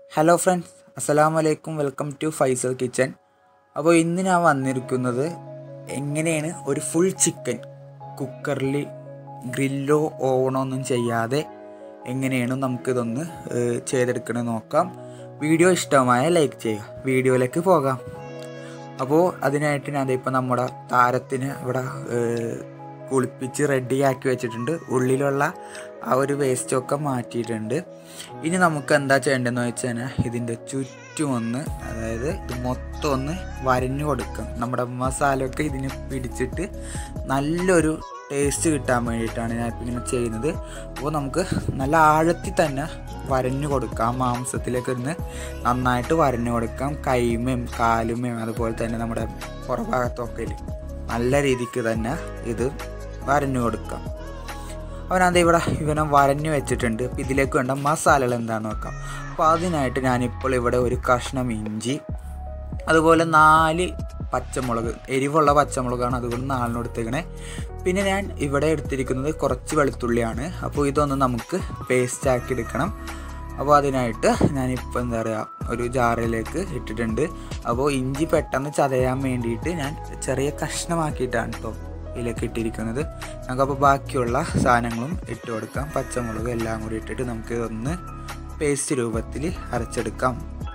hello friends അസ്സലാമു അലൈക്കും welcome to Faisal kitchen അപ്പോൾ ഇന്ന് ഞാൻ വന്നിരിക്കുന്നത് എങ്ങനെയാണ് ഒരു ഫുൾ ചിക്കൻ കുക്കറിൽ ഗ്രില്ലോ ഓവണോ ഒന്നും ചെയ്യാതെ എങ്ങനെയാണ് നമുക്കിതൊന്ന് ഏഹ്, ചെയ്തെടുക്കണമെന്ന് നോക്കാം വീഡിയോ ഇഷ്ടമായ ലൈക്ക് ചെയ്യുക വീഡിയോയിലേക്ക് പോകാം അപ്പോൾ അതിനായിട്ട് ഞാൻ ഇപ്പോൾ നമ്മുടെ താരത്തിന് ഇവിടെ ഏഹ്, കുളിപ്പിച്ച് റെഡിയാക്കി വെച്ചിട്ടുണ്ട് ഉള്ളിലുള്ള ആ ഒരു വേസ്റ്റൊക്കെ മാറ്റിയിട്ടുണ്ട് ഇനി നമുക്ക് എന്താ ചെയ്യേണ്ടതെന്ന് വെച്ച് കഴിഞ്ഞാൽ ഇതിൻ്റെ ചുറ്റും ഒന്ന് അതായത് ഇത് മൊത്തം ഒന്ന് വരഞ്ഞു കൊടുക്കാം നമ്മുടെ മസാലയൊക്കെ ഇതിന് പിടിച്ചിട്ട് നല്ലൊരു ടേസ്റ്റ് കിട്ടാൻ വേണ്ടിയിട്ടാണ് ഞാൻ ഇപ്പം ഇങ്ങനെ ചെയ്യുന്നത് അപ്പോൾ നമുക്ക് നല്ല ആഴത്തിൽ തന്നെ വരഞ്ഞു കൊടുക്കാം മാംസത്തിലേക്ക് ഇരുന്ന് നന്നായിട്ട് വരഞ്ഞു കൊടുക്കാം കൈമയും കാലുമയും അതുപോലെ തന്നെ നമ്മുടെ പുറഭാഗത്തൊക്കെ ഇല്ലേ, നല്ല രീതിക്ക് തന്നെ ഇത് വരഞ്ഞു കൊടുക്കാം അവനത് ഇവിടെ ഇവനെ വരഞ്ഞു വെച്ചിട്ടുണ്ട് അപ്പോൾ ഇതിലേക്ക് വേണ്ട മസാലകൾ എന്താണെന്ന് നോക്കാം അപ്പോൾ അതിനായിട്ട് ഞാനിപ്പോൾ ഇവിടെ ഒരു കഷ്ണം ഇഞ്ചി അതുപോലെ നാല് പച്ചമുളക് എരിവുള്ള പച്ചമുളകാണ് അതുകൊണ്ട് നാലിന് എടുത്തേക്കണേ പിന്നെ ഞാൻ ഇവിടെ എടുത്തിരിക്കുന്നത് കുറച്ച് വെളുത്തുള്ളിയാണ് അപ്പോൾ ഇതൊന്ന് നമുക്ക് പേസ്റ്റ് ആക്കി എടുക്കണം അപ്പോൾ അതിനായിട്ട് ഞാനിപ്പോൾ എന്താ പറയുക ഒരു ജാറിലേക്ക് ഇട്ടിട്ടുണ്ട് അപ്പോൾ ഇഞ്ചി പെട്ടെന്ന് ചതയാൻ വേണ്ടിയിട്ട് ഞാൻ ചെറിയ കഷ്ണമാക്കിയിട്ടാണ് കേട്ടോ ഇതിലേക്ക് ഇട്ടിരിക്കുന്നത് നമുക്കപ്പോൾ ബാക്കിയുള്ള സാധനങ്ങളും ഇട്ട് കൊടുക്കാം പച്ചമുളക് എല്ലാം കൂടി ഇട്ടിട്ട് നമുക്ക് ഇതൊന്ന് പേസ്റ്റ് രൂപത്തിൽ അരച്ചെടുക്കാം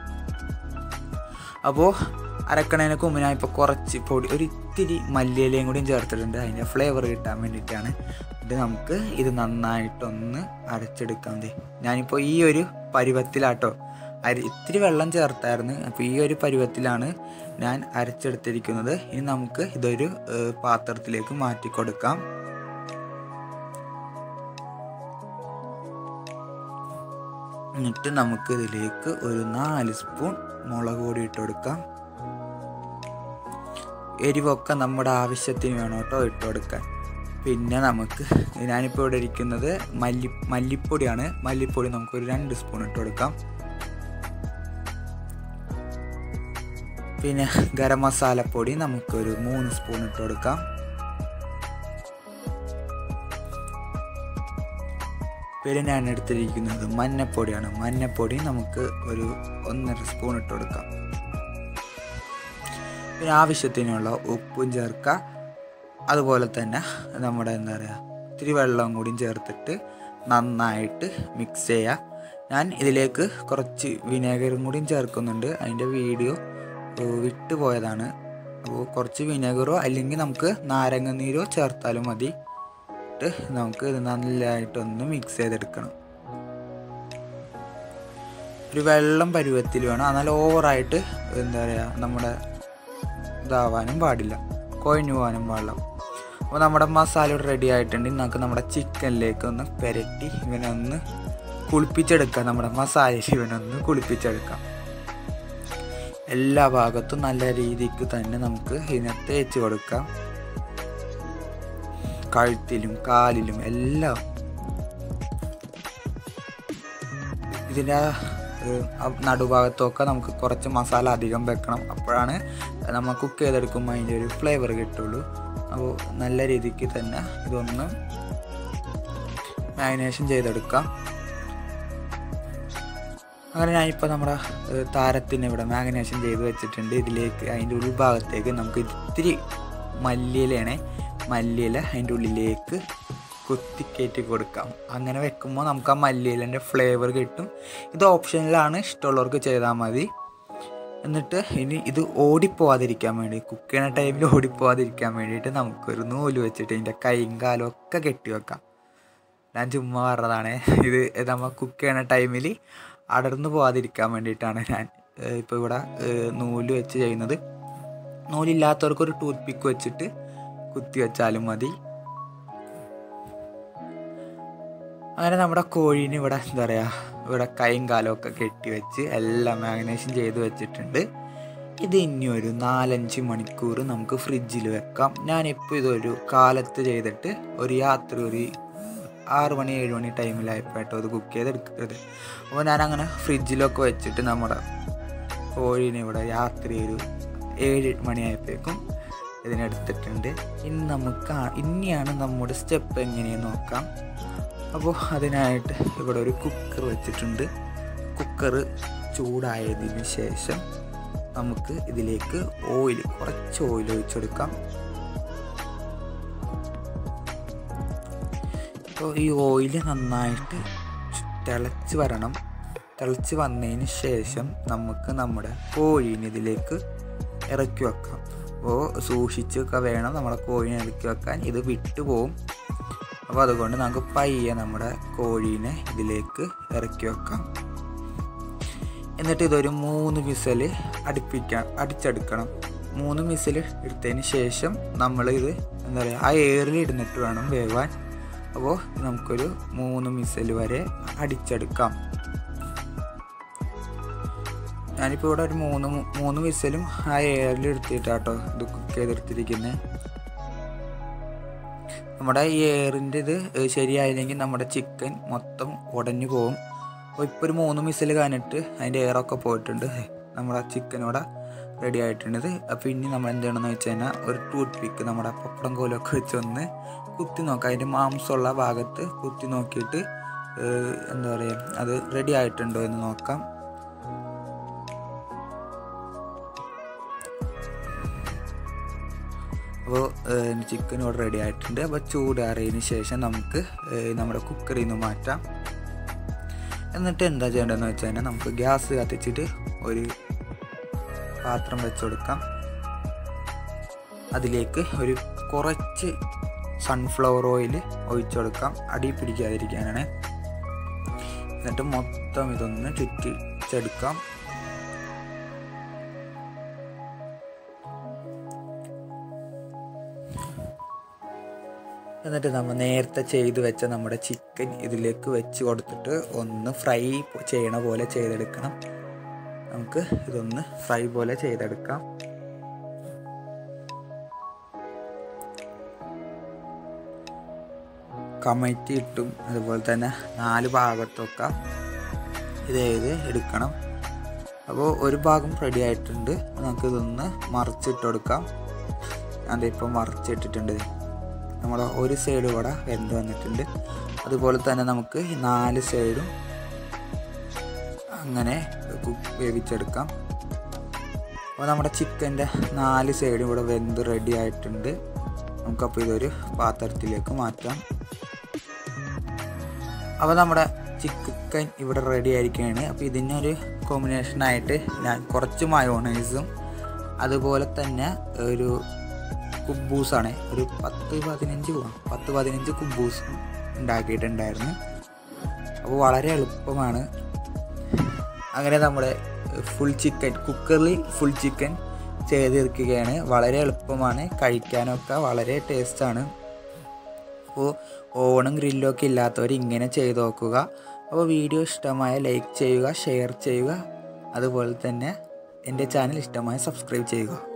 അപ്പോൾ അരക്കണേന് മുമ്പ് ഞാൻ ഇപ്പോൾ കുറച്ച് പൊടി ഒരു ഇത്തിരി മല്ലിയിലയും കൂടിയും ചേർത്തിട്ടുണ്ട് അതിൻ്റെ ഫ്ലേവർ കിട്ടാൻ വേണ്ടിയിട്ടാണ് ഇത് നമുക്ക് ഇത് നന്നായിട്ടൊന്ന് അരച്ചെടുക്കാം ദേ ഞാനിപ്പോൾ ഈ ഒരു പരുവത്തിലാട്ടോ അരി ഇത്തിരി വെള്ളം ചേർത്തായിരുന്നു അപ്പോൾ ഈ ഒരു പരുവത്തിലാണ് ഞാൻ അരച്ചെടുത്തിരിക്കുന്നത് ഇനി നമുക്ക് ഇതൊരു ഏഹ്, പാത്രത്തിലേക്ക് മാറ്റി കൊടുക്കാം എന്നിട്ട് നമുക്ക് ഇതിലേക്ക് ഒരു നാല് സ്പൂൺ മുളക് പൊടി ഇട്ട് കൊടുക്കാം എരിവൊക്കെ നമ്മുടെ ആവശ്യത്തിന് വേണം കേട്ടോ ഇട്ട് കൊടുക്കാൻ പിന്നെ നമുക്ക് ഞാനിപ്പോൾ ഇവിടെ ഇരിക്കുന്നത് മല്ലി മല്ലിപ്പൊടിയാണ് മല്ലിപ്പൊടി നമുക്കൊരു രണ്ട് സ്പൂൺ ഇട്ട് കൊടുക്കാം പിന്നെ ഗരം മസാലപ്പൊടി നമുക്കൊരു മൂന്ന് സ്പൂൺ ഇട്ട് കൊടുക്കാം പിന്നെ ഞാൻ എടുത്തിരിക്കുന്നത് മഞ്ഞപ്പൊടിയാണ് മഞ്ഞപ്പൊടി നമുക്ക് ഒരു ഒന്നര സ്പൂൺ ഇട്ട് കൊടുക്കാം പിന്നെ ആവശ്യത്തിനുള്ള ഉപ്പും ചേർക്കുക അതുപോലെ തന്നെ നമ്മുടെ എന്താ പറയുക ഇത്തിരി വെള്ളം കൂടിയും ചേർത്തിട്ട് നന്നായിട്ട് മിക്സ് ചെയ്യുക ഞാൻ ഇതിലേക്ക് കുറച്ച് വിനേഗറും കൂടിയും ചേർക്കുന്നുണ്ട് അതിൻ്റെ വീഡിയോ ഏഹ്, വിട്ടു പോയതാണ് അപ്പോൾ കുറച്ച് വിനേഗറോ അല്ലെങ്കിൽ നമുക്ക് നാരങ്ങ നീരോ ചേർത്താലും മതി ഇട്ട് നമുക്ക് ഇത് നല്ലതായിട്ടൊന്ന് മിക്സ് ചെയ്തെടുക്കണം ഒരു വെള്ളം പരുവത്തിൽ വേണം എന്നാൽ ഓവറായിട്ട് എന്താ പറയുക നമ്മുടെ ഇതാവാനും പാടില്ല കൊഴിഞ്ഞു പോകാനും പാടില്ല അപ്പോൾ നമ്മുടെ മസാല ഇവിടെ റെഡി ആയിട്ടുണ്ടെങ്കിൽ നമുക്ക് നമ്മുടെ ചിക്കനിലേക്ക് ഒന്ന് പെരട്ടി ഇവനെ ഒന്ന് കുളിപ്പിച്ചെടുക്കാം നമ്മുടെ മസാലയിൽ ഇവനൊന്ന് കുളിപ്പിച്ചെടുക്കാം എല്ലാ ഭാഗത്തും നല്ല രീതിക്ക് തന്നെ നമുക്ക് ഇതിനെ തേച്ച് കൊടുക്കാം കഴുത്തിലും കാലിലും എല്ലാം ഇതിൻ്റെ ഏഹ്, അ- നടുഭാഗത്തൊക്കെ നമുക്ക് കുറച്ച് മസാല അധികം വെക്കണം അപ്പോഴാണ് നമ്മൾ കുക്ക് ചെയ്തെടുക്കുമ്പോൾ അതിൻ്റെ ഒരു ഫ്ലേവർ കിട്ടുള്ളൂ അപ്പോൾ നല്ല രീതിക്ക് തന്നെ ഇതൊന്ന് മാരിനേഷൻ ചെയ്തെടുക്കാം അങ്ങനെ ഞാനിപ്പോൾ നമ്മുടെ ഏഹ്, താരത്തിന് ഇവിടെ മാഗ്നേഷൻ ചെയ്ത് വെച്ചിട്ടുണ്ട് ഇതിലേക്ക് അതിൻ്റെ ഉൾഭാഗത്തേക്ക് നമുക്ക് ഇത്തിരി മല്ലിയിലയാണ് മല്ലിയില അതിൻ്റെ ഉള്ളിലേക്ക് കുത്തിക്കയറ്റി കൊടുക്കാം അങ്ങനെ വെക്കുമ്പോൾ നമുക്ക് ആ മല്ലിയിലൻ്റെ ഫ്ലേവർ കിട്ടും ഇത് ഓപ്ഷനിലാണ് ഇഷ്ടമുള്ളവർക്ക് ചെയ്താൽ മതി എന്നിട്ട് ഇനി ഇത് ഓടിപ്പോവാതിരിക്കാൻ വേണ്ടി കുക്ക് ചെയ്യുന്ന ടൈമിൽ ഓടിപ്പോവാതിരിക്കാൻ വേണ്ടിയിട്ട് നമുക്കൊരു നൂല് വെച്ചിട്ട് ഇതിൻ്റെ കൈയും കാലും ഒക്കെ കെട്ടി വെക്കാം ഞാൻ ചുമ്മാ പറഞ്ഞതാണ് ഇത് നമ്മൾ കുക്ക് ചെയ്യണ ടൈമിൽ അടർന്നു പോവാതിരിക്കാൻ വേണ്ടിയിട്ടാണ് ഞാൻ ഇപ്പോൾ ഇവിടെ ഏഹ്, നൂല് വെച്ച് ചെയ്യുന്നത് നൂലില്ലാത്തവർക്ക് ഒരു ടൂത്ത് പിക്ക് വെച്ചിട്ട് കുത്തി വെച്ചാലും മതി അങ്ങനെ നമ്മുടെ കോഴീനെ ഇവിടെ എന്താ പറയുക ഇവിടെ കൈയും കാലും ഒക്കെ കെട്ടി വെച്ച് എല്ലാം മാഗ്നേഷൻ ചെയ്ത് വെച്ചിട്ടുണ്ട് ഇത് ഇനി ഒരു നാലഞ്ച് മണിക്കൂർ നമുക്ക് ഫ്രിഡ്ജിൽ വെക്കാം ഞാനിപ്പോൾ ഇതൊരു കാലത്ത് ചെയ്തിട്ട് ഒരു യാത്ര ഒരു ആറ് മണി ഏഴ് മണി ടൈമിലായപ്പോട്ടോ ഇത് കുക്ക് ചെയ്തെടുക്കുന്നത് അപ്പോൾ ഞാനങ്ങനെ ഫ്രിഡ്ജിലൊക്കെ വെച്ചിട്ട് നമ്മുടെ കോഴീനെ ഇവിടെ രാത്രി ഒരു ഏഴ് മണിയായപ്പോഴേക്കും ഇതിനെടുത്തിട്ടുണ്ട് ഇനി നമുക്ക് ആ- ഇനിയാണ് നമ്മുടെ സ്റ്റെപ്പ് എങ്ങനെയെന്ന് നോക്കാം അപ്പോൾ അതിനായിട്ട് ഇവിടെ ഒരു കുക്കർ വെച്ചിട്ടുണ്ട് കുക്കർ ചൂടായതിന് ശേഷം നമുക്ക് ഇതിലേക്ക് ഓയിൽ കുറച്ച് ഓയിൽ ഒഴിച്ചെടുക്കാം അപ്പോൾ ഈ ഓയിൽ നന്നായിട്ട് തിളച്ച് വരണം തിളച്ച് വന്നതിന് ശേഷം നമുക്ക് നമ്മുടെ കോഴീനെ ഇതിലേക്ക് ഇറക്കി വെക്കാം അപ്പോൾ സൂക്ഷിച്ചൊക്കെ വേണം നമ്മുടെ കോഴീനെ ഇറക്കി വെക്കാൻ ഇത് വിട്ടുപോകും അപ്പോൾ അതുകൊണ്ട് നമുക്ക് പയ്യെ നമ്മുടെ കോഴീനെ ഇതിലേക്ക് ഇറക്കി വെക്കാം എന്നിട്ട് ഇതൊരു മൂന്ന് വിസൽ അടുപ്പിക്കാൻ അടിച്ചെടുക്കണം മൂന്ന് വിസൽ എടുത്തതിന് ശേഷം നമ്മൾ ഇത് എന്താ പറയുക ആ എയറിൽ ഇടുന്നിട്ട് വേണം വേവാൻ അപ്പോൾ നമുക്കൊരു മൂന്ന് മിസൽ വരെ അടിച്ചെടുക്കാം ഞാനിപ്പോൾ ഇവിടെ ഒരു മൂന്ന് മൂന്ന് വിസലും ആ എയറിൽ എടുത്തിട്ടാട്ടോ ഇത് കുക്ക് ചെയ്തെടുത്തിരിക്കുന്നത് നമ്മുടെ ഈ എയറിൻ്റെ ഇത് ശരിയായില്ലെങ്കിൽ നമ്മുടെ ചിക്കൻ മൊത്തം ഉടഞ്ഞു പോകും അപ്പോൾ ഇപ്പോൾ ഒരു മൂന്ന് മിസിൽ കഴിഞ്ഞിട്ട് അതിൻ്റെ എയറൊക്കെ പോയിട്ടുണ്ട് നമ്മുടെ ചിക്കൻ ഇവിടെ റെഡി ആയിട്ടുണ്ട് അപ്പോൾ ഇനി നമ്മൾ എന്ത് ചെയ്യണമെന്ന് വെച്ച് കഴിഞ്ഞാൽ ഒരു ടൂത്ത് പിക്ക് നമ്മുടെ പപ്പടം കോലൊക്കെ വെച്ച് ഒന്ന് കുത്തി നോക്കാം അതിൻ്റെ മാംസമുള്ള ഭാഗത്ത് കുത്തി നോക്കിയിട്ട് എന്താ പറയുക അത് റെഡി ആയിട്ടുണ്ടോ എന്ന് നോക്കാം അപ്പോൾ ചിക്കൻ ഇവിടെ റെഡി ആയിട്ടുണ്ട് അപ്പോൾ ചൂടാറിയതിന് ശേഷം നമുക്ക് നമ്മുടെ കുക്കറിൽ നിന്ന് മാറ്റാം എന്നിട്ട് എന്താ ചെയ്യേണ്ടതെന്ന് വെച്ച് കഴിഞ്ഞാൽ നമുക്ക് ഗ്യാസ് കത്തിച്ചിട്ട് ഒരു പാത്രം വെച്ച് കൊടുക്കാം അതിലേക്ക് ഒരു കുറച്ച് സൺഫ്ലവർ ഓയിൽ ഒഴിച്ചു കൊടുക്കാം അടി പിടിക്കാതിരിക്കാനാണ് എന്നിട്ട് മൊത്തം ഇതൊന്ന് ചുറ്റിച്ചെടുക്കാം എന്നിട്ട് നമ്മൾ നേരത്തെ ചെയ്ത് വെച്ച നമ്മുടെ ചിക്കൻ ഇതിലേക്ക് വെച്ച് കൊടുത്തിട്ട് ഒന്ന് ഫ്രൈ ചെയ്യണ പോലെ ചെയ്തെടുക്കണം നമുക്ക് ഇതൊന്ന് ഫ്രൈ പോലെ ചെയ്തെടുക്കാം കമറ്റി ഇട്ടും അതുപോലെ തന്നെ നാല് ഭാഗത്തൊക്കെ ഇത് ചെയ്ത് എടുക്കണം അപ്പോൾ ഒരു ഭാഗം റെഡി ആയിട്ടുണ്ട് നമുക്കിതൊന്ന് മറിച്ചിട്ട് കൊടുക്കാം അതിപ്പോൾ മറിച്ചിട്ടിട്ടുണ്ട് നമ്മുടെ ഒരു സൈഡ് കൂടെ വെന്ത് വന്നിട്ടുണ്ട് അതുപോലെ തന്നെ നമുക്ക് നാല് സൈഡും അങ്ങനെ കുക്ക് വേവിച്ചെടുക്കാം അപ്പോൾ നമ്മുടെ ചിക്കൻ്റെ നാല് സൈഡും ഇവിടെ വെന്ത് റെഡി ആയിട്ടുണ്ട് നമുക്കപ്പോൾ ഇതൊരു പാത്രത്തിലേക്ക് മാറ്റാം അപ്പോൾ നമ്മുടെ ചിക്കൻ ഇവിടെ റെഡി ആയിരിക്കുകയാണ് അപ്പോൾ ഇതിനൊരു കോമ്പിനേഷനായിട്ട് ഞാൻ കുറച്ച് മയോണൈസും അതുപോലെ തന്നെ ഒരു കുബൂസാണ് ഒരു പത്ത് പതിനഞ്ച് പത്ത് പതിനഞ്ച് കുബൂസ് ഉണ്ടാക്കിയിട്ടുണ്ടായിരുന്നു അപ്പോൾ വളരെ എളുപ്പമാണ് അങ്ങനെ നമ്മുടെ ഫുൾ ചിക്കൻ കുക്കറിൽ ഫുൾ ചിക്കൻ ചെയ്തെടുക്കുകയാണ് വളരെ എളുപ്പമാണ് കഴിക്കാനൊക്കെ വളരെ ടേസ്റ്റാണ് അപ്പോൾ ഓവണും ഗ്രില്ലും ഒക്കെ ഇല്ലാത്തവർ ഇങ്ങനെ ചെയ്ത് നോക്കുക അപ്പോൾ വീഡിയോ ഇഷ്ടമായ ലൈക്ക് ചെയ്യുക ഷെയർ ചെയ്യുക അതുപോലെ തന്നെ എൻ്റെ ചാനൽ ഇഷ്ടമായ സബ്സ്ക്രൈബ് ചെയ്യുക